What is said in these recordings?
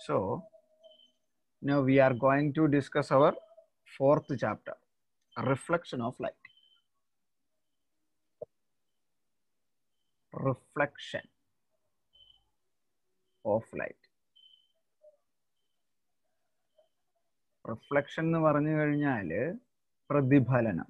So now we are going to discuss our fourth chapter, reflection of light. Reflection of light. Reflection എന്ന് പറഞ്ഞു കഴിഞ്ഞാൽ പ്രതിഫലനം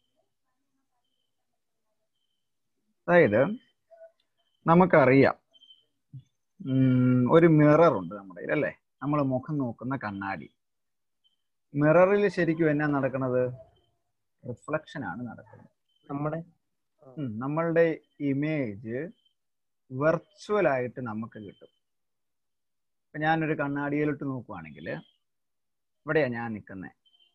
അതായത് നമുക്കറിയാം ഉം, ഒരു മിറർ ഉണ്ട് നമ്മുടെ കയ്യിൽ അല്ലേ നമ്മൾ മുഖം നോക്കുന്ന കണ്ണാടി മിററിൽ ശരിക്കും എന്നാ നടക്കുന്നത് റിഫ്ലക്ഷൻ ആണ് നടക്കുന്നത് നമ്മുടെ ഉം, നമ്മളുടെ ഇമേജ് വെർച്വൽ ആയിട്ട് നമുക്ക് കിട്ടും ഇപ്പൊ ഞാനൊരു കണ്ണാടിയിലോട്ട് നോക്കുവാണെങ്കിൽ ഇവിടെയാ ഞാൻ നിൽക്കുന്നത്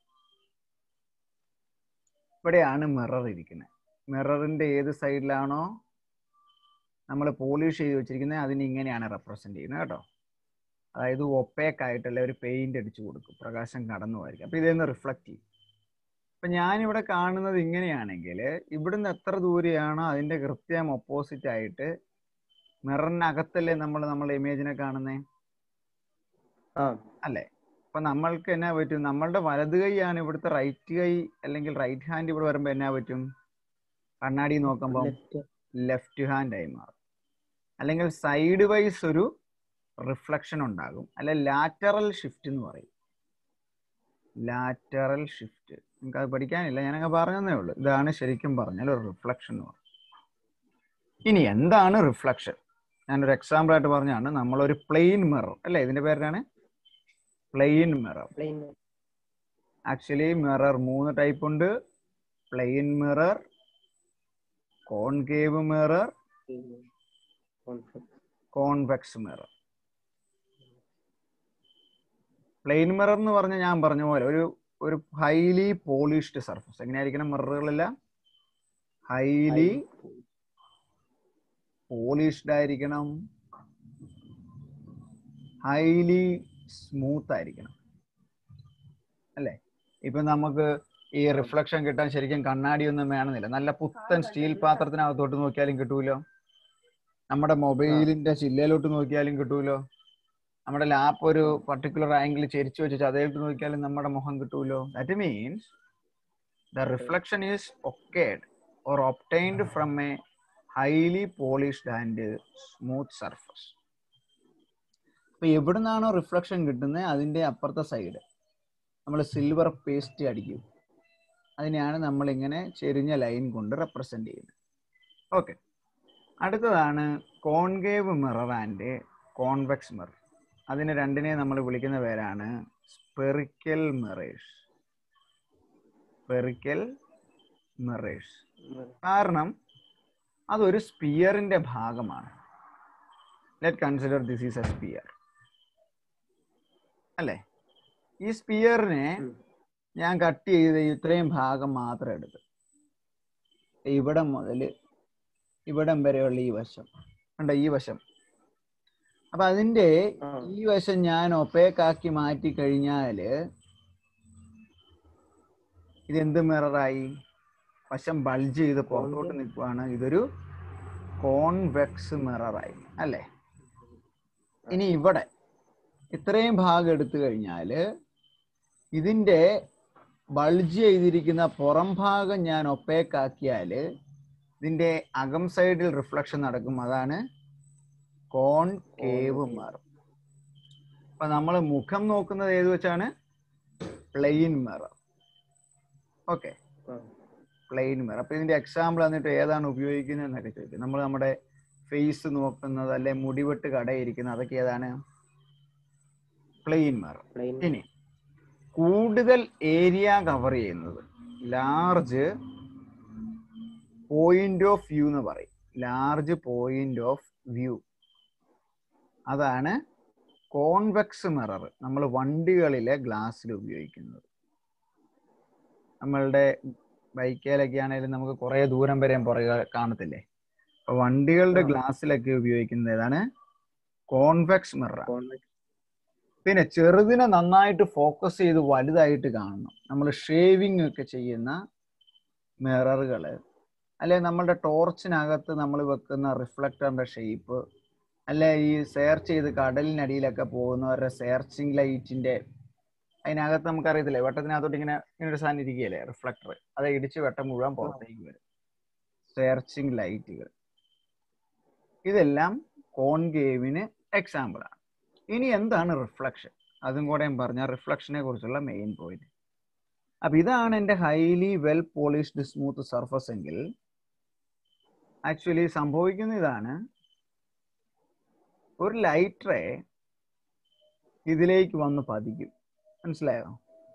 ഇവിടെയാണ് മിറർ ഇരിക്കുന്നത് മിററിന്റെ ഏത് സൈഡിലാണോ നമ്മൾ പോളിഷ് ചെയ്ത് വെച്ചിരിക്കുന്നത് അതിന് ഇങ്ങനെയാണ് റെപ്രസെന്റ് ചെയ്യുന്നത് കേട്ടോ അതായത് ഒപ്പേക്ക് ആയിട്ടല്ല ഒരു പെയിന്റ് അടിച്ചു കൊടുക്കും പ്രകാശം കടന്നു പോയിരിക്കും അപ്പൊ ഇതൊന്ന് റിഫ്ലക്ട് ചെയ്യും അപ്പൊ ഞാനിവിടെ കാണുന്നത് ഇങ്ങനെയാണെങ്കിൽ ഇവിടുന്ന് എത്ര ദൂരെയാണോ അതിന്റെ കൃത്യം ഓപ്പോസിറ്റ് ആയിട്ട് മിററിനകത്തല്ലേ നമ്മൾ നമ്മളെ ഇമേജിനെ കാണുന്നേ ആ അല്ലേ അപ്പൊ നമ്മൾക്ക് എന്നാ പറ്റും നമ്മളുടെ വലത് കൈയാണ് ഇവിടുത്തെ റൈറ്റ് കൈ അല്ലെങ്കിൽ റൈറ്റ് ഹാൻഡ് ഇവിടെ വരുമ്പോ എന്നാ പറ്റും കണ്ണാടി നോക്കുമ്പോൾ ലെഫ്റ്റ് ലെഫ്റ്റ് ഹാൻഡ് ആയി മാറും അല്ലെങ്കിൽ സൈഡ് വൈസ് ഒരു റിഫ്ലക്ഷൻ ഉണ്ടാകും അല്ലെ ലാറ്ററൽ ഷിഫ്റ്റ് എന്ന് പറയും ലാറ്ററൽ ഷിഫ്റ്റ് നിങ്ങൾക്ക് അത് പഠിക്കാനില്ല ഞാനങ്ങ് പറഞ്ഞതേ ഉള്ളൂ ഇതാണ് ശരിക്കും പറഞ്ഞാൽ ഒരു റിഫ്ലക്ഷൻ എന്ന് പറയും ഇനി എന്താണ് റിഫ്ലക്ഷൻ ഞാനൊരു എക്സാമ്പിൾ ആയിട്ട് പറഞ്ഞാണ് നമ്മളൊരു പ്ലെയിൻ മിറർ അല്ലേ ഇതിന്റെ പേരാണ് plane mirror plane actually mirror മൂന്ന് ടൈപ്പ് ഉണ്ട് plane mirror concave mirror convex mirror plane mirror എന്ന് പറഞ്ഞ ഞാൻ പറഞ്ഞ പോലെ ഒരു ഒരു ഹൈലി പോളിഷ്ഡ് സർഫസ് എങ്ങനെയായിരിക്കണം മിററുകളെല്ലാം ഹൈലി പോളിഷ്ഡ് ആയിരിക്കണം ഹൈലി സ്മൂത്ത് ആയിരിക്കണം അല്ലേ ഇപ്പൊ നമുക്ക് ഈ റിഫ്ലക്ഷൻ കിട്ടാൻ ശരിക്കും കണ്ണാടി ഒന്നും വേണമെന്നില്ല നല്ല പുത്തൻ സ്റ്റീൽ പാത്രത്തിനകത്തോട്ട് നോക്കിയാലും കിട്ടൂലോ നമ്മുടെ മൊബൈലിന്റെ ചില്ലയിലോട്ട് നോക്കിയാലും കിട്ടൂലോ നമ്മുടെ ലാപ്പ് ഒരു പർട്ടിക്കുലർ ആംഗിൾ ചെരിച്ചു വെച്ച് അതേട്ട് നോക്കിയാലും നമ്മുടെ മുഖം കിട്ടൂലോ that means the reflection is occurred or obtained from a highly polished and smooth surface അപ്പൊ എവിടുന്നാണോ റിഫ്ലക്ഷൻ കിട്ടുന്നത് അതിന്റെ അപ്പുറത്തെ സൈഡ് നമ്മൾ സിൽവർ പേസ്റ്റ് അടിക്കും അതിനെയാണ് നമ്മൾ ഇങ്ങനെ ചെരിഞ്ഞ ലൈൻ കൊണ്ട് റെപ്രസെന്റ് ചെയ്യുന്നത് ഓക്കെ അടുത്തതാണ് concave mirror and convex mirror അതിന് രണ്ടിനെ നമ്മൾ വിളിക്കുന്ന പേരാണ് സ്പെറിക്കൽ മിറേഴ്സ് സ്പെറിക്കൽ മിറേഴ്സ് കാരണം അതൊരു സ്പിയറിന്റെ ഭാഗമാണ് let consider this is a sphere അല്ലേ ഈ സ്പിയറിനെ ഉം. ഞാൻ കട്ട് ചെയ്ത് ഇത്രയും ഭാഗം മാത്രം എടുത്തു ഇവിടം മുതൽ ഇവിടം വരെയുള്ള ഈ വശം കണ്ടോ ഈ വശം അപ്പൊ അതിന്റെ ആ. ഈ വശം ഞാൻ ഒപ്പേക്കാക്കി മാറ്റി കഴിഞ്ഞാല് ഇതെന്ത് മിററായി വശം ബൾജ് ചെയ്ത് പുറത്തോട്ട് നിൽക്കുവാണ് ഇതൊരു കോൺവെക്സ് മിററായി അല്ലേ ഇനി ഇവിടെ ഇത്രയും ഭാഗം എടുത്തു കഴിഞ്ഞാല് ഇതിന്റെ ബൾജ് ചെയ്തിരിക്കുന്ന പുറം ഭാഗം ഞാൻ ഒപ്പേക്കാക്കിയാല് ഇതിന്റെ അകം സൈഡിൽ റിഫ്ലക്ഷൻ നടക്കും അതാണ് കോൺ കേവ് മിറർ അപ്പൊ നമ്മൾ മുഖം നോക്കുന്നത് ഏത് വെച്ചാണ് പ്ലെയിൻ മിറർ ഓക്കെ ആ. പ്ലെയിൻ മിറർ അപ്പൊ ഇതിന്റെ എക്സാമ്പിൾ എന്നിട്ട് ഏതാണ് ഉപയോഗിക്കുന്നത് എന്നൊക്കെ ചോദിക്കും നമ്മൾ നമ്മുടെ ഫേസ് നോക്കുന്നത് അല്ലെ മുടിവെട്ട് കടയിരിക്കുന്നത് അതൊക്കെ ഏതാണ് പ്ലെയിൻ മിറർ പ്ലെയിൻ ഇനി കൂടുതൽ ഏരിയ കവർ ചെയ്യുന്നത് ലാർജ് പോയിന്റ് ഓഫ് വ്യൂ എന്ന് പറയും ലാർജ് പോയിന്റ് ഓഫ് വ്യൂ അതാണ് കോൺവെക്സ് മിറർ നമ്മൾ വണ്ടികളിലെ ഗ്ലാസ്സിൽ ഉപയോഗിക്കുന്നത് നമ്മളുടെ ബൈക്കേലൊക്കെ ആണെങ്കിലും നമുക്ക് കുറെ ദൂരം വരെ പുറകെ കാണത്തില്ലേ അപ്പൊ വണ്ടികളുടെ ആ. ഗ്ലാസ്സിലൊക്കെ ഉപയോഗിക്കുന്നത് ഏതാണ് കോൺവെക്സ് മിറർ കോൺവെക്സ് പിന്നെ ചെറുതിനെ നന്നായിട്ട് ഫോക്കസ് ചെയ്ത് വലുതായിട്ട് കാണണം നമ്മൾ ഷേവിംഗ് ഒക്കെ ചെയ്യുന്ന മിററുകൾ അല്ലെ നമ്മളുടെ ടോർച്ചിനകത്ത് നമ്മൾ വെക്കുന്ന റിഫ്ലക്ടറിന്റെ ഷേപ്പ് അല്ല ഈ സെർച്ച് ചെയ്ത് കടലിനടിയിലൊക്കെ പോകുന്നവരുടെ സെർച്ചിങ് ലൈറ്റിന്റെ അതിനകത്ത് നമുക്കറിയത്തില്ലേ വെട്ടത്തിനകത്തോട്ട് ഇങ്ങനെ ഇങ്ങനെ ഒരു സാധനം ഇരിക്കുകയല്ലേ റിഫ്ലക്ടർ അത് ഇടിച്ച് വെട്ടം മുഴുവൻ പുറത്തേക്ക് വരും സെർച്ചിങ് ലൈറ്റുകൾ ഇതെല്ലാം കോൺകേവിന് എക്സാമ്പിൾ ആണ് ഇനി എന്താണ് റിഫ്ലക്ഷൻ അതും കൂടെ ഞാൻ പറഞ്ഞ റിഫ്ലക്ഷനെ കുറിച്ചുള്ള മെയിൻ പോയിന്റ് അപ്പൊ ഇതാണ് എൻ്റെ highly well polished smooth surface എങ്കിൽ ആക്ച്വലി സംഭവിക്കുന്ന ഇതാണ് ഒരു ലൈറ്റ് റേ ഇതിലേക്ക് വന്ന് പതിക്കും മനസ്സിലായോ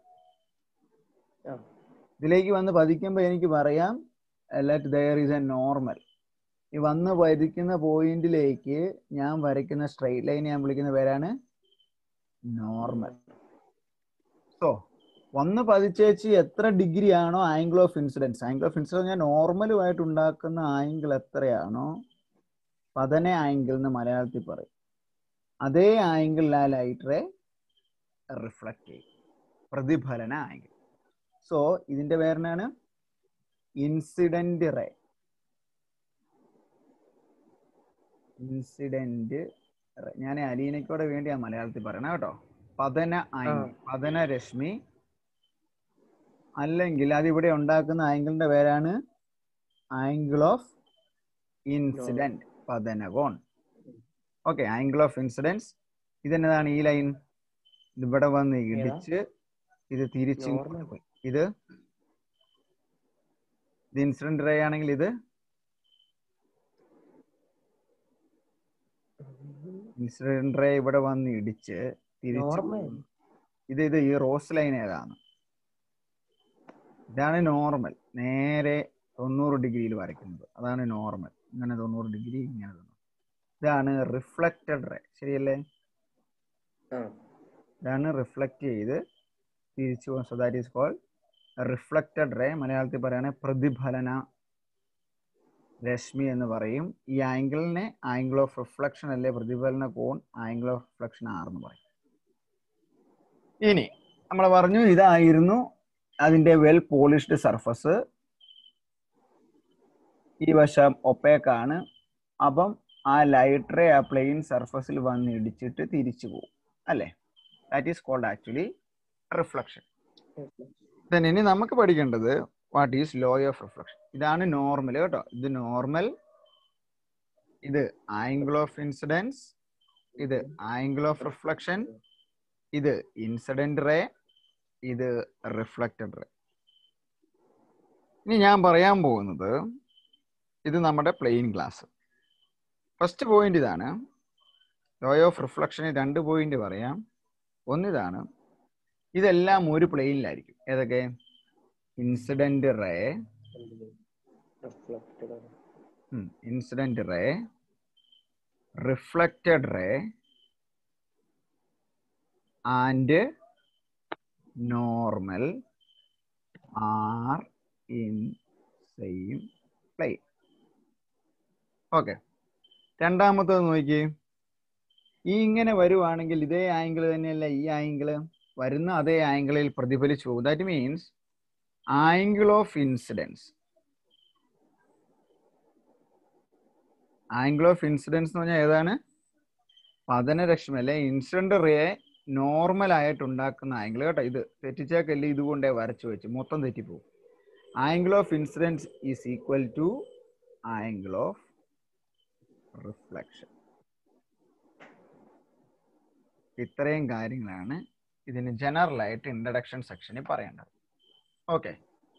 ആ. ഇതിലേക്ക് വന്ന് പതിക്കുമ്പോൾ എനിക്ക് പറയാം let there is a normal ഈ വന്ന് പതിക്കുന്ന പോയിന്റിലേക്ക് ഞാൻ വരയ്ക്കുന്ന സ്ട്രെയിറ്റ് ലൈൻ ഞാൻ വിളിക്കുന്ന പേരാണ് നോർമൽ സോ വന്ന് പതിച്ചേച്ച് എത്ര ഡിഗ്രി ആണോ angle of incidence angle of incidence ഞാൻ നോർമലുമായിട്ട് ഉണ്ടാക്കുന്ന ആംഗിൾ എത്രയാണോ പതന ആംഗിൾ എന്ന് മലയാളത്തിൽ പറയും അതേ ആംഗിളിൽ ആ ലൈറ്റ് റേ റിഫ്ലക്ട് ചെയ്യും പ്രതിഫലന ആംഗിൾ സോ ഇതിന്റെ പേരിനാണ് ഇൻസിഡന്റ് റേ ഇൻസിഡന്റ് ഞാൻ അലീനയ്ക്കോടെ വേണ്ടി ആ മലയാളത്തിൽ പറയണം കേട്ടോ പതന ആംഗിൾ പതന രശ്മി അല്ലെങ്കിൽ അതിവിടെ ഉണ്ടാക്കുന്ന ആംഗിളിന്റെ പേരാണ് ആംഗിൾ ഓഫ് ഇൻസിഡന്റ് പതനകോൺ ഓക്കെ ആംഗിൾ ഓഫ് ഇൻസിഡൻസ് ഇതെന്നതാണ് ഈ ലൈൻ ഇവിടെ വന്ന് ഇടിച്ച് ഇത് തിരിച്ച് ഇങ്ങോട്ട് Normal. പോയി. ഇത് ഇത് ഇൻസിഡന്റ് റേ ആണെങ്കിൽ ഇത് ഇൻസിഡന്റ് റേ ഇവിടെ വന്ന് ഇടിച്ച് തിരിച്ച് നോർമൽ ഇത് ഇത് ഈ റോസ് ലൈൻ ഏതാണ് ഇതാണ് നോർമൽ നേരെ തൊണ്ണൂറ് ഡിഗ്രിയിൽ വരയ്ക്കുന്നത് അതാണ് നോർമൽ ഇങ്ങനെ തൊണ്ണൂറ് ഡിഗ്രി ഇങ്ങനെ തൊണ്ണൂറ് ഇതാണ് റിഫ്ലക്റ്റഡ് റേ ശരിയല്ലേ ആ ഇതാണ് റിഫ്ലക്റ്റ് ചെയ്ത് തിരിച്ചു പോകും so that is called reflected ray മലയാളത്തിൽ പറയുകയാണെങ്കിൽ പ്രതിഫലന രശ്മി എന്ന് പറയും ഈ ആംഗിളിനെ ആംഗിൾ ഓഫ് റിഫ്ലക്ഷൻ അല്ലെ പ്രതിഫലന കോൺ ആംഗിൾ ഓഫ് റിഫ്ലക്ഷൻ ആർ എന്ന് പറയും ഇനി നമ്മൾ പറഞ്ഞു ഇതായിരുന്നു അതിന്റെ വെൽ പോളിഷ്ഡ് സർഫസ് ഈ വശം ഒപ്പേക്കാണ് അപ്പം ആ ലൈറ്റ് റേ ആ പ്ലെയിൻ സർഫസിൽ വന്ന് ഇടിച്ചിട്ട് തിരിച്ചു പോകും അല്ലേ that is called actually reflection then ഇനി നമുക്ക് പഠിക്കേണ്ടത് what is law of reflection ഇതാണ് നോർമൽ കേട്ടോ ഇത് നോർമൽ ഇത് ആംഗിൾ ഓഫ് ഇൻസിഡൻസ് ഇത് ആംഗിൾ ഓഫ് റിഫ്ലക്ഷൻ ഇത് ഇൻസിഡന്റ് റേ ഇത് റിഫ്ലക്റ്റഡ് റേ ഇനി ഞാൻ പറയാൻ പോകുന്നത് ഇത് നമ്മുടെ പ്ലെയിൻ ഗ്ലാസ് ഫസ്റ്റ് പോയിന്റ് ഇതാണ് ലോ ഓഫ് റിഫ്ലക്ഷന് രണ്ട് പോയിന്റ് പറയാം ഒന്നിതാണ് ഇതെല്ലാം ഒരു പ്ലെയിനിലായിരിക്കും ഏതൊക്കെ incident ray reflected incident ray reflected ray and normal are in same plane okay രണ്ടാമത്തത് നോക്കി ഈ ഇങ്ങനെ വരുവാണെങ്കിൽ ഇതേ ആംഗിൾ തന്നെയല്ല ഈ ആംഗിള് വരുന്ന അതേ ആംഗിളിൽ പ്രതിഫലിച്ചു പോകും that means angle of incidence angle of incidence എന്ന് പറഞ്ഞാൽ ഏതാണ് പതനരശ്മി അല്ലെ ഇൻസിഡന്റ് റേ നോർമൽ ആയിട്ട് ഉണ്ടാക്കുന്ന ആംഗിൾ കേട്ടോ ഇത് തെറ്റിച്ചേക്കല്ലേ ഇതുകൊണ്ടേ വരച്ചു വെച്ച് മൊത്തം തെറ്റിപ്പോകും angle of incidence is equal to angle of reflection ഇത്രയും കാര്യങ്ങളാണ് ഇതിന് ജനറൽ ആയിട്ട് ഇൻട്രഡക്ഷൻ സെക്ഷനിൽ പറയേണ്ടത് ഓക്കെ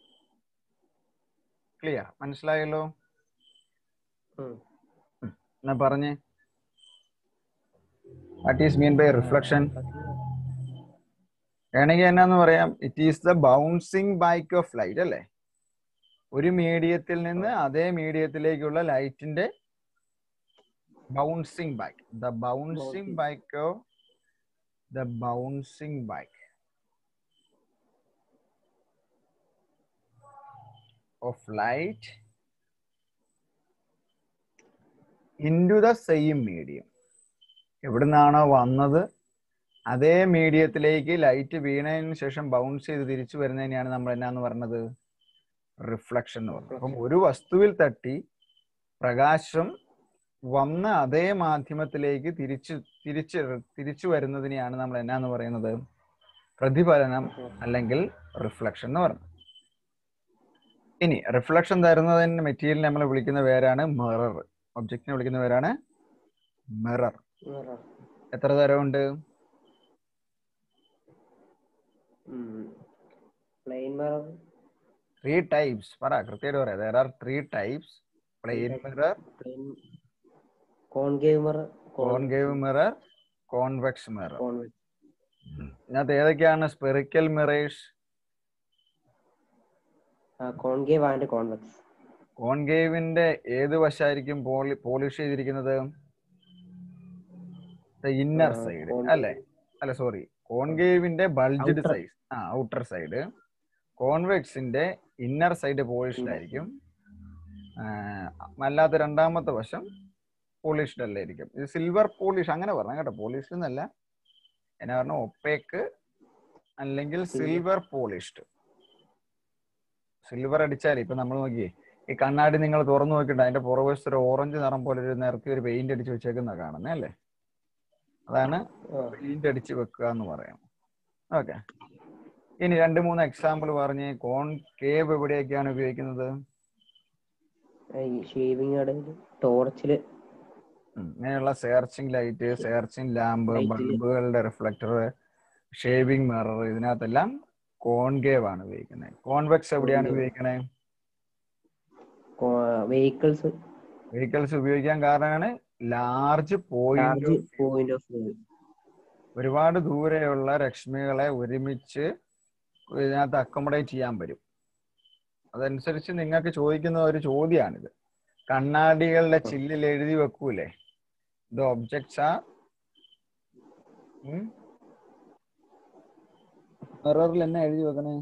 ക്ലിയർ മനസ്സിലായല്ലോ എന്നാ പറഞ്ഞേ what is mean by reflection വേണമെങ്കിൽ എന്നാന്ന് പറയാം it is the bouncing back of light അല്ലേ ഒരു മീഡിയത്തിൽ നിന്ന് അതേ മീഡിയത്തിലേക്കുള്ള ലൈറ്റിന്റെ bouncing back the bouncing Bouncing. Back of the bouncing back of light into the same medium എവിടുന്നാണോ വന്നത് അതേ മീഡിയത്തിലേക്ക് ലൈറ്റ് വീണതിന് ശേഷം ബൗൺസ് ചെയ്ത് തിരിച്ചു വരുന്നതിനെയാണ് നമ്മൾ എന്നാന്ന് പറഞ്ഞത് റിഫ്ലക്ഷൻ എന്ന് പറഞ്ഞത് അപ്പം ഒരു വസ്തുവിൽ തട്ടി പ്രകാശം വന്ന അതേ മാധ്യമത്തിലേക്ക് തിരിച്ചു തിരിച്ച് തിരിച്ചു വരുന്നതിനെയാണ് നമ്മൾ എന്നാന്ന് പറയുന്നത് പ്രതിഫലനം അല്ലെങ്കിൽ റിഫ്ലക്ഷൻ എന്ന് പറയുന്നത് ഇനി റിഫ്ലക്ഷൻ തരുന്നതിന് മെറ്റീരിയൽ നമ്മൾ വിളിക്കുന്ന പേരാണ് മിറർ ഒബ്ജക്റ്റിനെ വിളിക്കുന്ന പേരാണ് മിറർ മിറർ എത്ര തരമുണ്ട് പ്ലെയിൻ മിറർ ത്രീ ടൈപ്സ് പറ കൃത്യമായിട്ട് പറയാം there are three types plane mirror plane concave mirror concave mirror convex mirror convex ഇതിനകത്ത് ഏതൊക്കെയാണ് spherical mirrors concave and convex കോൺകേവിന്റെ ഏത് വശമായിരിക്കും പോളി പോളിഷ് ചെയ്തിരിക്കുന്നത് ഇന്നർ ആ, സൈഡ് concave. അല്ലെ അല്ല സോറി കോൺകേവിന്റെ ബൾജ്ഡ് Outer. സൈഡ് ആ ഔട്ടർ സൈഡ് കോൺവെക്സിന്റെ ഇന്നർ സൈഡ് പോളിഷ്ഡ് Inner ആയിരിക്കും ആ, അല്ലാത്ത രണ്ടാമത്തെ വശം പോളിഷ്ഡ് അല്ലായിരിക്കും ഇത് സിൽവർ പോളിഷ് അങ്ങനെ പറഞ്ഞ കേട്ടോ പോളിഷ്ഡ് എന്നല്ല എന്നാ പറഞ്ഞ ഒപ്പേക്ക് അല്ലെങ്കിൽ സിൽവർ പോളിഷ്ഡ് സിൽവർ അടിച്ചാൽ ഇപ്പൊ നമ്മൾ നോക്കിയേ ഈ കണ്ണാടി നിങ്ങൾ തുറന്നു നോക്കിയിട്ട് അതിന്റെ പുറകുവശത്ത് ഒരു ഓറഞ്ച് നിറം പോലെ ഒരു നിറക്കി ഒരു പെയിന്റ് അടിച്ച് വെച്ചേക്കുന്ന കാണുന്നേ അല്ലേ അതാണ് പെയിന്റ് അടിച്ച് വെക്കുക എന്ന് പറയാം ഓക്കെ ഇനി രണ്ട് മൂന്ന് എക്സാമ്പിൾ പറഞ്ഞ് കോൺ കേവ് എവിടെയൊക്കെയാണ് ഉപയോഗിക്കുന്നത് ഈ ഷേവിങ് ഇടയിൽ ടോർച്ചില് ഉം. ഇങ്ങനെയുള്ള searching light searching lamp Light ല്. ബൾബുകളുടെ റിഫ്ലക്ടർ ഷേവിംഗ് മിറർ ഇതിനകത്തെല്ലാം കോൺകേവ് ആണ് ഉപയോഗിക്കുന്നത് കോൺവെക്സ് എവിടെയാണ് Concave. ഉപയോഗിക്കുന്നത് വെഹിക്കിൾസ് വെഹിക്കിൾസ് ഉപയോഗിക്കാൻ കാരണമാണ് large point charge point of view ഒരുപാട് ദൂരെയുള്ള രശ്മികളെ ഒരുമിച്ച് ഇതിനകത്ത് അക്കോമഡേറ്റ് ചെയ്യാൻ പറ്റും അതനുസരിച്ച് നിങ്ങൾക്ക് ചോദിക്കുന്ന ഒരു ചോദ്യമാണിത് കണ്ണാടികളുടെ ചില്ലിൽ എഴുതി വെക്കൂലേ ദ ഒബ്ജക്ട്സ് ആ മിററിൽ എന്നാ എഴുതി വെക്കണേ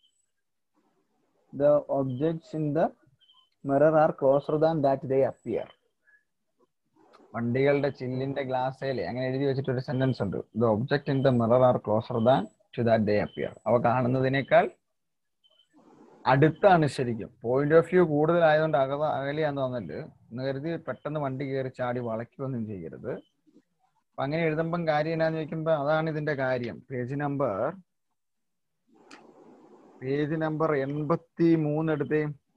the objects in the mirror are closer than that they appear വണ്ടികളുടെ ചില്ലിന്റെ ഗ്ലാസ്സേലെ അങ്ങനെ എഴുതി വെച്ചിട്ട് ഒരു സെന്റൻസ് ഉണ്ട് the object in the mirror are closer than to that they appear അവ കാണുന്നതിനേക്കാൾ അടുത്താണ് ശരിക്കും പോയിന്റ് ഓഫ് വ്യൂ കൂടുതലായതുകൊണ്ട് അകത അകലെയാന്ന് തോന്നല് എന്ന് കരുതി പെട്ടെന്ന് വണ്ടി കയറി ചാടി വളയ്ക്കുകയൊന്നും ചെയ്യരുത് അപ്പൊ അങ്ങനെ എഴുതുമ്പം കാര്യം എന്നാന്ന് ചോദിക്കുമ്പോ അതാണ് ഇതിന്റെ കാര്യം പേജ് നമ്പർ പേജ് നമ്പർ എൺപത്തി മൂന്ന് എടുത്തേ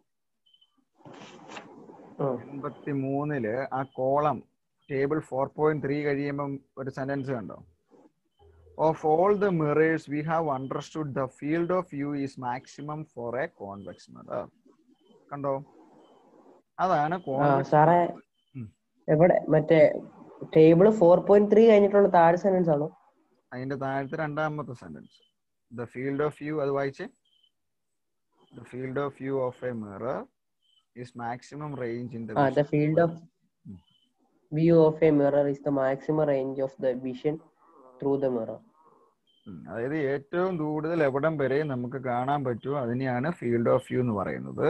എൺപത്തി മൂന്നില് ആ column table four point three കഴിയുമ്പം ഒരു സെന്റൻസ് കണ്ടോ of all the mirrors we have understood the field of view is maximum for a convex mirror കണ്ടോ അതാണ് ആ കോൺവെക്സ് സാറേ ഉം. എവിടെ മറ്റേ ടേബിൾ ഫോർ പോയിന്റ് ത്രീ കഴിഞ്ഞിട്ടുള്ള താഴെ സെന്റൻസ് ആണോ അതിന്റെ താഴത്തെ രണ്ടാമത്തെ sentence the field of view അത് വായിച്ചേ the field of view of a mirror is maximum range in ah the the field of um. View of a mirror is the maximum range of the vision through the mirror ഉം. അതായത് ഏറ്റവും കൂടുതൽ എവിടം വരെ നമുക്ക് കാണാൻ പറ്റുമോ അതിനെയാണ് ഫീൽഡ് ഓഫ് വ്യൂ എന്ന് പറയുന്നത്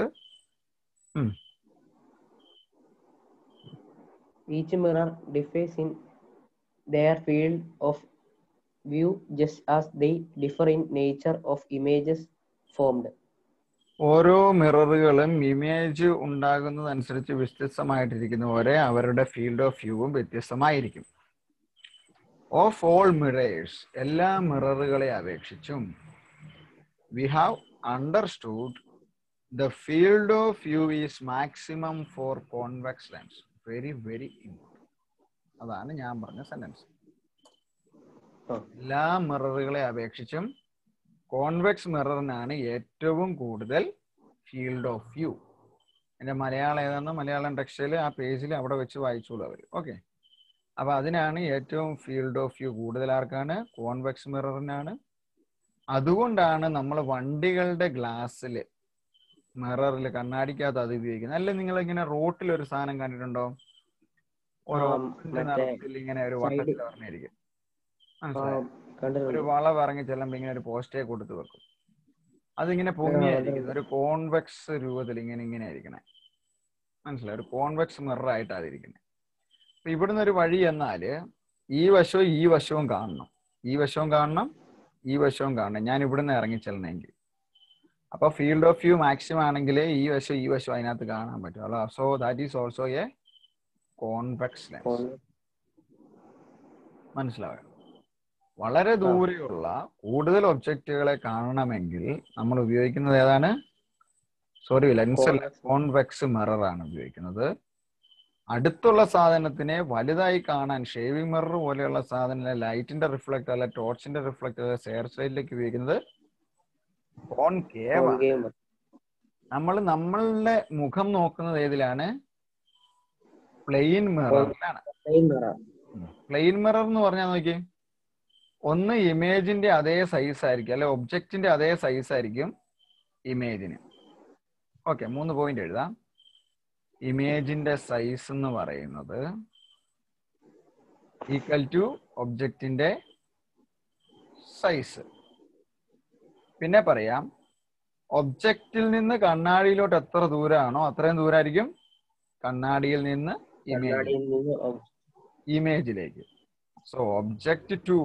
each mirror differs in their field of view just as they differ in nature of images formed. ഓരോ മിററുകളും ഇമേജ് ഉണ്ടാകുന്നതനുസരിച്ച് വ്യത്യസ്തമായിട്ടിരിക്കുന്ന പോലെ അവരുടെ ഫീൽഡ് ഓഫ് വ്യൂവും വ്യത്യസ്തമായിരിക്കും ഓഫ് ഓൾ മിറേഴ്സ് എല്ലാ മിററുകളെ അപേക്ഷിച്ചും we have understood the field of view is maximum for convex lens very very important അതാണ് ഞാൻ പറഞ്ഞ സെന്റൻസ് ആ. എല്ലാ മിററുകളെ അപേക്ഷിച്ചും കോൺവെക്സ് മിററിനാണ് ഏറ്റവും കൂടുതൽ ഫീൽഡ് ഓഫ് വ്യൂ എൻ്റെ മലയാളം ഏതാണെന്ന് മലയാളം ടെക്സ്റ്റൈൽ ആ പേജിൽ അവിടെ വെച്ച് വായിച്ചോളൂ അവർ ഓക്കെ അപ്പൊ അതിനാണ് ഏറ്റവും ഫീൽഡ് ഓഫ് വ്യൂ കൂടുതൽ ആർക്കാണ് കോൺവെക്സ് മിററിനാണ് അതുകൊണ്ടാണ് നമ്മൾ വണ്ടികളുടെ ഗ്ലാസ്സിൽ മിററിൽ കണ്ണാടിക്കകത്ത് അത് ഉപയോഗിക്കുന്നത് അല്ലെ നിങ്ങൾ ഇങ്ങനെ റോട്ടിൽ ഒരു സാധനം കണ്ടിട്ടുണ്ടോ ഒരു ആ, orange മറ്റേ നിറത്തിൽ ഇങ്ങനെ ഒരു വട്ടത്തിൽ പറഞ്ഞിരിക്കും മനസ്സിലായോ ഒരു കണ്ടിട്ടുണ്ട് വളവ് ഇറങ്ങി ചെല്ലുമ്പോ ഇങ്ങനെ ഒരു പോസ്റ്റേ കൊടുത്തു വെക്കും അതിങ്ങനെ പൊങ്ങിയായിരിക്കും ഒരു കോൺവെക്സ് രൂപത്തിൽ ഇങ്ങനെ ഇങ്ങനെ ആയിരിക്കണേ മനസ്സിലായി ഒരു കോൺവെക്സ് മിറർ ആയിട്ടാണ് ഇരിക്കുന്നത് അപ്പൊ ഇവിടുന്ന് ഒരു വഴി എന്നാല് ഈ വശവും ഈ വശവും കാണണം ഈ വശവും കാണണം ഈ വശവും കാണണം ഞാൻ ഇവിടുന്ന് ഇറങ്ങി ചെല്ലണമെങ്കിൽ അപ്പൊ ഫീൽഡ് ഓഫ് വ്യൂ മാക്സിമം ആണെങ്കിൽ ഈ വശം ഈ വശം അതിനകത്ത് കാണാൻ പറ്റും അല്ലോ so that is also a convex lens con- മനസ്സിലായോ വളരെ ദൂരെയുള്ള കൂടുതൽ ഒബ്ജക്റ്റുകളെ കാണണമെങ്കിൽ നമ്മൾ ഉപയോഗിക്കുന്നത് ഏതാണ് സോറി ലെൻസ് അല്ല Convex. കോൺവെക്സ് മിറർ ആണ് ഉപയോഗിക്കുന്നത് അടുത്തുള്ള സാധനത്തിനെ വലുതായി കാണാൻ ഷേവിംഗ് മിറർ പോലെയുള്ള സാധനം ലൈറ്റിന്റെ റിഫ്ലക്ട് അല്ല ടോർച്ചിന്റെ റിഫ്ലക്ട് അല്ല സെയർ സൈഡിലേക്ക് ഉപയോഗിക്കുന്നത് കോൺകേവ് concave നമ്മൾ നമ്മളുടെ മുഖം നോക്കുന്നത് ഏതിലാണ് പ്ലെയിൻ മിററിലാണ് plane mirror. പ്ലെയിൻ മിറർ എന്ന് പറഞ്ഞാൽ നോക്കി ഒന്ന് ഇമേജിന്റെ അതേ സൈസ് ആയിരിക്കും അല്ലെ ഒബ്ജക്റ്റിന്റെ അതേ സൈസ് ആയിരിക്കും ഇമേജിന് ഓക്കെ മൂന്ന് പോയിന്റ് എഴുതാം ഇമേജിന്റെ സൈസ് എന്ന് പറയുന്നത് ഈക്വൽ ടു ഒബ്ജക്റ്റിന്റെ സൈസ് പിന്നെ പറയാം ഒബ്ജക്റ്റിൽ നിന്ന് കണ്ണാടിയിലോട്ട് എത്ര ദൂരമാണോ അത്രയും ദൂരമായിരിക്കും കണ്ണാടിയിൽ നിന്ന് ഇമേജ് കണ്ണാടിയിൽ നിന്ന് ob- ഇമേജിലേക്ക് so object to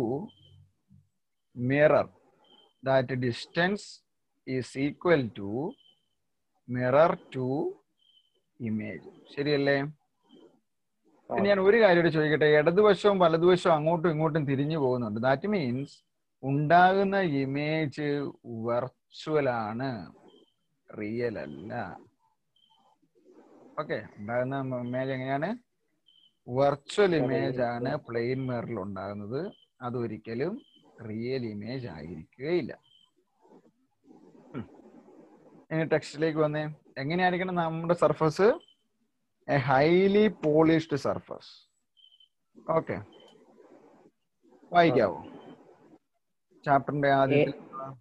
mirror that distance is equal to mirror to image ശരിയല്ലേ പിന്നെ ഞാൻ ഒരു കാര്യം കൂടി ചോദിക്കട്ടെ ഇടതുവശവും വലതുവശവും അങ്ങോട്ടും ഇങ്ങോട്ടും തിരിഞ്ഞു പോകുന്നുണ്ട് ദാറ്റ് മീൻസ് ഉണ്ടാകുന്ന ഇമേജ് വെർച്വൽ ആണ് റിയൽ അല്ല ഓക്കെ ഉണ്ടാകുന്ന ഇമേജ് എങ്ങനെയാണ് വെർച്വൽ ഇമേജ് ആണ് പ്ലെയിൻ മിററിൽ ഉണ്ടാകുന്നത് അതൊരിക്കലും റിയൽ ഇമേജ് ആയിരിക്കുകയില്ല ഉം. ഇനി ടെക്സ്റ്റിലേക്ക് വന്നേ എങ്ങനെയായിരിക്കണം നമ്മുടെ surface a highly polished surface okay വായിക്കാവോ ചാപ്റ്ററിന്റെ ആദ്യത്തിൽ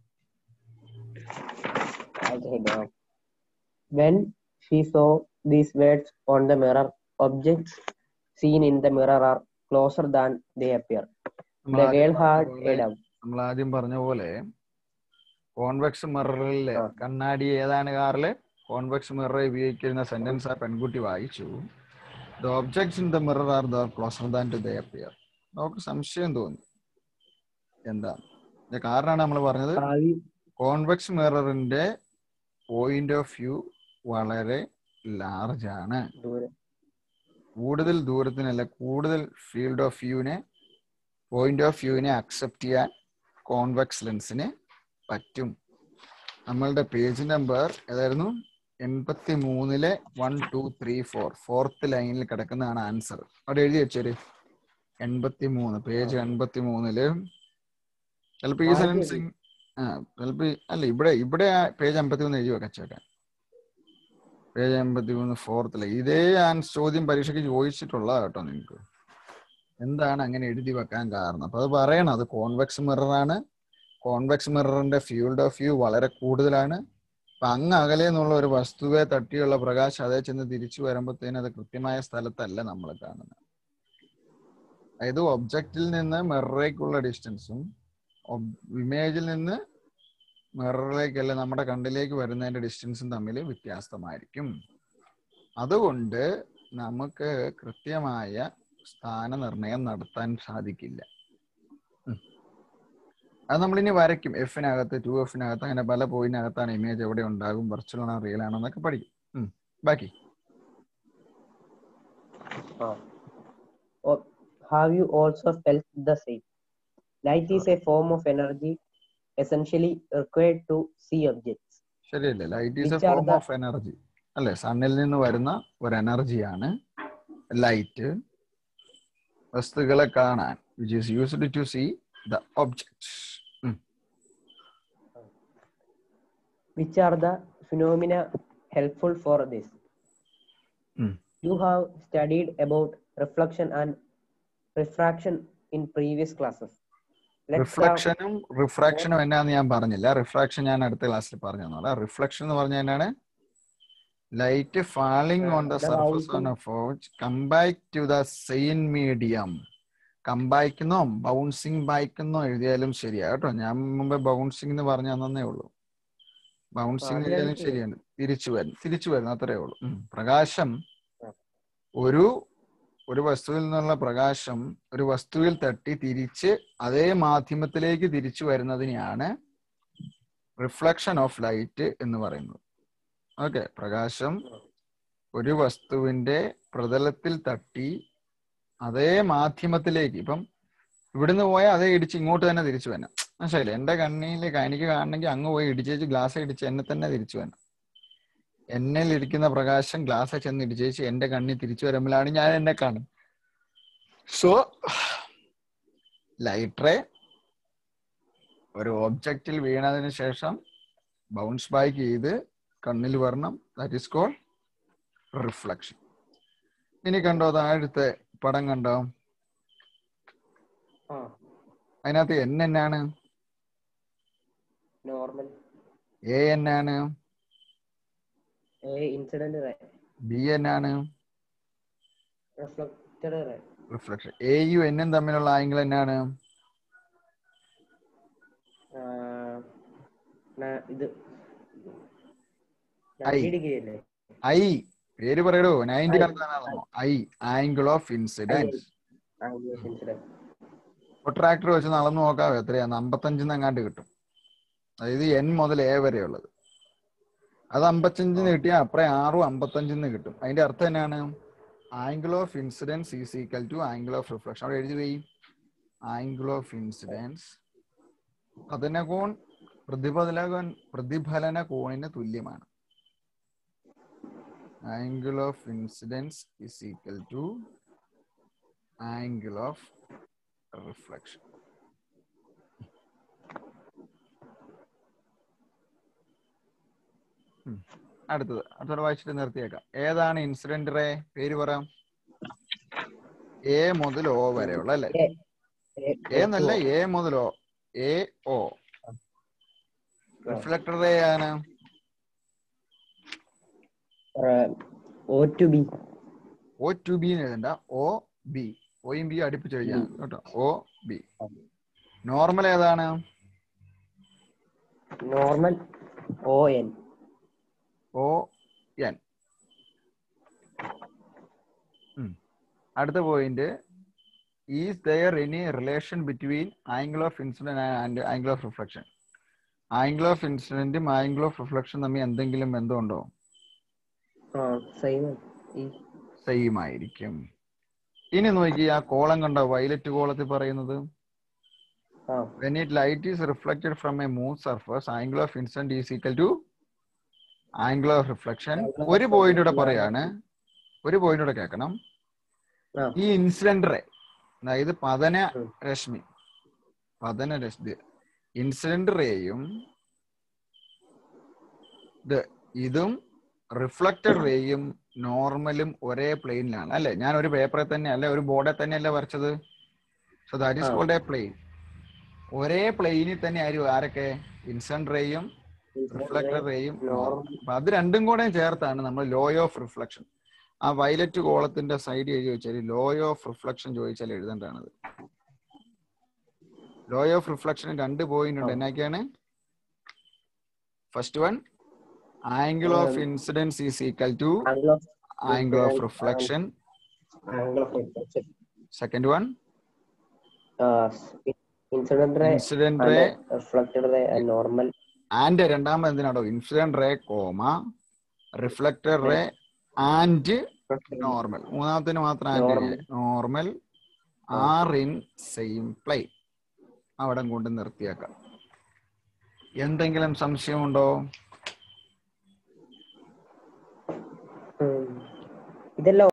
Also head down. When she saw these words on the mirror, objects seen in the mirror are closer than they appear. നമ്മൾ The ആദ്യം girl had പറഞ്ഞ a പോലെ- doubt. നമ്മൾ ആദ്യം പറഞ്ഞ പോലെ കോൺവെക്സ് മിററിലെ ആ. കണ്ണാടി ഏതാണ് കാറില് കോൺവെക്സ് മിറർ ഉപയോഗിക്കുന്ന സെന്റൻസ് ആ പെൺകുട്ടി വായിച്ചു the objects in the mirror are the closer than to the appear നമുക്ക് സംശയം തോന്നി എന്താ ഇതിന്റെ കാരണമാണ് നമ്മൾ പറഞ്ഞത് ഭാവി കോൺവെക്സ് മിററിന്റെ പോയിന്റ് ഓഫ് വ്യൂ വളരെ ലാർജ് ആണ് ദൂരം കൂടുതൽ ദൂരത്തിനല്ല കൂടുതൽ ഫീൽഡ് ഓഫ് വ്യൂവിനെ പോയിന്റ് ഓഫ് വ്യൂവിനെ അക്സെപ്റ്റ് ചെയ്യാൻ കോൺവെക്സ് ലെൻസിന് പറ്റും നമ്മളുടെ പേജ് നമ്പർ ഏതായിരുന്നു എൺപത്തി മൂന്നിലെ one two three four fourth ലൈനിൽ കിടക്കുന്നതാണ് ആൻസർ അവിടെ എഴുതി വെച്ചേര് എൺപത്തി മൂന്ന് പേജ് എൺപത്തി മൂന്നില് ചിലപ്പോ ഈ ആദ്യം സെൻസിങ് ആ ചിലപ്പോ ഈ- അല്ല ഇവിടെ ഇവിടെ പേജ് എൺപത്തി മൂന്ന് എഴുതി വെച്ചേക്കാൻ പേജ് എൺപത്തി മൂന്ന് ഫോർത്തില് ഇതേ ആൻ ചോദ്യം പരീക്ഷയ്ക്ക് ചോദിച്ചിട്ടുള്ള കേട്ടോ നിങ്ങൾക്ക് എന്താണ് അങ്ങനെ എഴുതി വെക്കാൻ കാരണം അപ്പൊ അത് പറയണം അത് കോൺവെക്സ് മിറർ ആണ് കോൺവെക്സ് മിററിന്റെ ഫീൽഡ് ഓഫ് വ്യൂ വളരെ കൂടുതലാണ് അപ്പൊ അങ്ങ് അകലെ നിന്നുള്ള ഒരു വസ്തുവെ തട്ടിയുള്ള പ്രകാശം അതേ ചെന്ന് തിരിച്ചു വരുമ്പോഴത്തേനും അത് കൃത്യമായ സ്ഥലത്തല്ല നമ്മൾ കാണുന്നത് അതായത് ഒബ്ജക്റ്റിൽ നിന്ന് മിററിലേക്കുള്ള ഡിസ്റ്റൻസും ഇമേജിൽ നിന്ന് മിററിലേക്കല്ല നമ്മുടെ കണ്ണിലേക്ക് വരുന്നതിന്റെ ഡിസ്റ്റൻസും തമ്മിൽ വ്യത്യാസമായിരിക്കും അതുകൊണ്ട് നമുക്ക് കൃത്യമായ സ്ഥാനനിർണയം നടത്താൻ സാധിക്കില്ല ഉം. അത് നമ്മളിനി വരയ്ക്കും എഫിനകത്ത് ടു എഫിനകത്ത് അങ്ങനെ പല പോയിന്റിനകത്താണ് ഇമേജ് എവിടെ ഉണ്ടാകും വെർച്വൽ ആണോ റിയൽ ആണോ എന്നൊക്കെ പഠിക്കും ഉം. ബാക്കി Ah. Oh, have you also felt the same? Light is a form of energy essentially required to see objects. ശരിയല്ലേ light is a Which are form the- of energy അല്ലെ സണ്ണിൽ നിന്ന് വരുന്ന ഒരു എനർജിയാണ് ലൈറ്റ് വസ്തുക്കളെ കാണാൻ which is used to see the objects Which are the phenomena helpful for this? Hmm. You have studied about reflection and refraction in previous classes. Let's have റിഫ്ലക്ഷനും റിഫ്രാക്ഷനും എന്നാന്ന് ഞാൻ പറഞ്ഞില്ല റിഫ്രാക്ഷൻ ഞാൻ അടുത്ത ക്ലാസ്സിൽ പറഞ്ഞു തന്നോളാം റിഫ്ലക്ഷൻ എന്ന് പറഞ്ഞാൽ എന്നാണ് light falling ah, on the അത് സർഫസ് ആയിരിക്കും. On a forge come back to the same medium കമ്പായിക്കുന്നോ ബൗൺസിങ് ബായിക്കുന്നോ എഴുതിയാലും ശരിയാ കേട്ടോ ഞാൻ മുമ്പ് ബൗൺസിങ് എന്ന് പറഞ്ഞു തന്നേ ഉള്ളൂ ബൗൺസിങ് അത് എഴുതിയാലും എനിക്ക് ശരിയാണ് തിരിച്ചു വരും തിരിച്ചു വരുന്നു അത്രേ ഉള്ളൂ ഉം. പ്രകാശം ആ. ഒരു ഒരു വസ്തുവിൽ നിന്നുള്ള പ്രകാശം ഒരു വസ്തുവിൽ തട്ടി തിരിച്ച് അതേ മാധ്യമത്തിലേക്ക് തിരിച്ചു വരുന്നതിനെയാണ് റിഫ്ലക്ഷൻ ഓഫ് ലൈറ്റ് എന്ന് പറയുന്നത് ഓക്കെ പ്രകാശം ഒരു വസ്തുവിന്റെ പ്രതലത്തിൽ തട്ടി അതേ മാധ്യമത്തിലേക്ക് ഇപ്പം ഇവിടുന്ന് പോയാൽ അതേ ഇടിച്ച് ഇങ്ങോട്ട് തന്നെ തിരിച്ചു വരണം മനസ്സിലായില്ലേ എന്റെ കണ്ണിലേക്ക് എനിക്ക് കാണണമെങ്കിൽ അങ്ങ് പോയി ഇടിച്ചേച്ച് ഗ്ലാസ് ഇടിച്ച് എന്നെ തന്നെ തിരിച്ചു വരണം എന്നിൽ ഇരിക്കുന്ന പ്രകാശം ഗ്ലാസ്സിൽ ചെന്ന് ഇടിച്ചേച്ച് എന്റെ കണ്ണിൽ തിരിച്ചു വരുമ്പോഴാണ് ഞാൻ എന്നെ കാണും സോ ലൈറ്റ് റേ ഒരു ഒബ്ജക്റ്റിൽ വീണതിന് ശേഷം ബൗൺസ് ബാക്ക് ചെയ്ത് കണ്ണിൽ വരണം ദാറ്റ് ഇസ് കോൾ റിഫ്ലക്ഷൻ ഇനി കണ്ടോ താഴത്തെ പടം കണ്ടോ ആ അതിനകത്ത് എൻ എന്നാണ് നോർമൽ എ എന്നാണ് എ ഇൻസിഡന്റ് റേ ബി എന്നാണ് റിഫ്ലക്റ്റഡ് റേ റിഫ്ലക്ഷൻ എയും എന്നും തമ്മിലുള്ള ആംഗിൾ എന്നാണ് ഇത് ഐ. ഡിഗ്രി അല്ലേ ഐ പേര് പറയടോ നയൻറ്റി കണക്കാണോ I angle of incidence incident protractor വെച്ച് നടന്നു നോക്കാവോ എത്രയാന്ന് അമ്പത്തഞ്ചിന്ന് എങ്ങാണ്ട് കിട്ടും അതായത് എൻ മുതൽ എ വരെ ഉള്ളത് അത് അമ്പത്തഞ്ചിന്ന് കിട്ടിയാൽ അപ്പറേ ആറും അമ്പത്തഞ്ചിന്ന് കിട്ടും അതിന്റെ അർത്ഥം എന്നാണ് angle of incidence is equal to angle of reflection അവിടെ എഴുതി പോയി ആംഗിൾ ഓഫ് ഇൻസിഡൻസ് പതന കോൺ പ്രതിഫല പ്രതിഫലന കോണിന് തുല്യമാണ് angle of incidence is equal to angle of reflection അടുത്തത് അടുത്തത് വായിച്ചിട്ട് നിർത്തിയേക്കാം ഏതാണ് ഇൻസിഡന്റ് റേ പേര് പറയാം എ മുതൽ ഒ വരെയുള്ള അല്ലേ എ എന്നല്ല എ മുതൽ O A O reflector ray ആണ് O to B O to B എഴുതണ്ട ഒ ബി ഒയും ബി അടുപ്പിച്ച് എഴുതിയാണ് കേട്ടോ ഒ ബി നോർമൽ ഏതാണ് normal O N O N അടുത്ത point is there any relation between angle of incident and angle of reflection angle of ഇൻസിഡന്റും angle of reflection തമ്മിൽ എന്തെങ്കിലും ബന്ധമുണ്ടോ ആ സെയിം ഈ സെയിം ആയിരിക്കും ഇനി നോക്കി ആ കോളം കണ്ടോ വയലറ്റ് കോളത്തിൽ പറയുന്നത് ആ when it light is reflected from a smooth surface angle of incident is equal to angle of reflection Angle of ഒരു പോയിന്റ് ഇവിടെ reflection പറയാണ് ഒരു പോയിന്റ് ഇവിടെ കേൾക്കണം ആ. ഈ ഇൻസിഡന്റ് റേ അതായത് പതന ഉം. രശ്മി പതന രശ്മി ഇൻസിഡന്റ് റേയും ഇത് ഇതും റിഫ്ലക്റ്റഡ് റേയും നോർമലും ഒരേ പ്ലെയിനിലാണ് അല്ലെ ഞാൻ ഒരു പേപ്പറിൽ തന്നെ അല്ലെ ഒരു ബോർഡിൽ തന്നെ അല്ലേ വരച്ചത് സോ ദാറ്റ് ഇസ് ആ. കോൾഡ് എ പ്ലെയിൻ ഒരേ പ്ലെയിനിൽ തന്നെ ആരും ആരൊക്കെ ഇൻസിഡന്റ് റേയും റിഫ്ലക്റ്റഡ് റേയും നോർമൽ അപ്പൊ അത് രണ്ടും കൂടെ ചേർത്താണ് നമ്മൾ ലോ ഓഫ് റിഫ്ലക്ഷൻ ആ വയലറ്റ് കോളത്തിന്റെ സൈഡ് എഴുതി വെച്ചാൽ ലോ ഓഫ് റിഫ്ലക്ഷൻ ചോദിച്ചാൽ എഴുതേണ്ടതാണത് ലോ ഓഫ് റിഫ്ലക്ഷൻ രണ്ട് പോയിന്റ് ഉണ്ട് ആ. എന്നൊക്കെയാണ് first one angle of Um, incidence is equal to angle of angle of incidence reflection angle of reflection second one incident ray incident ray reflected ray normal and രണ്ടാമത് എന്തിനാണോ incident ray comma reflector ray and normal മൂന്നാമത്തിന് മാത്രം Normal. Normal are in same plane അവിടെ കൊണ്ട് നിർത്തിയേക്കാം എന്തെങ്കിലും സംശയമുണ്ടോ ഇതെല്ലാം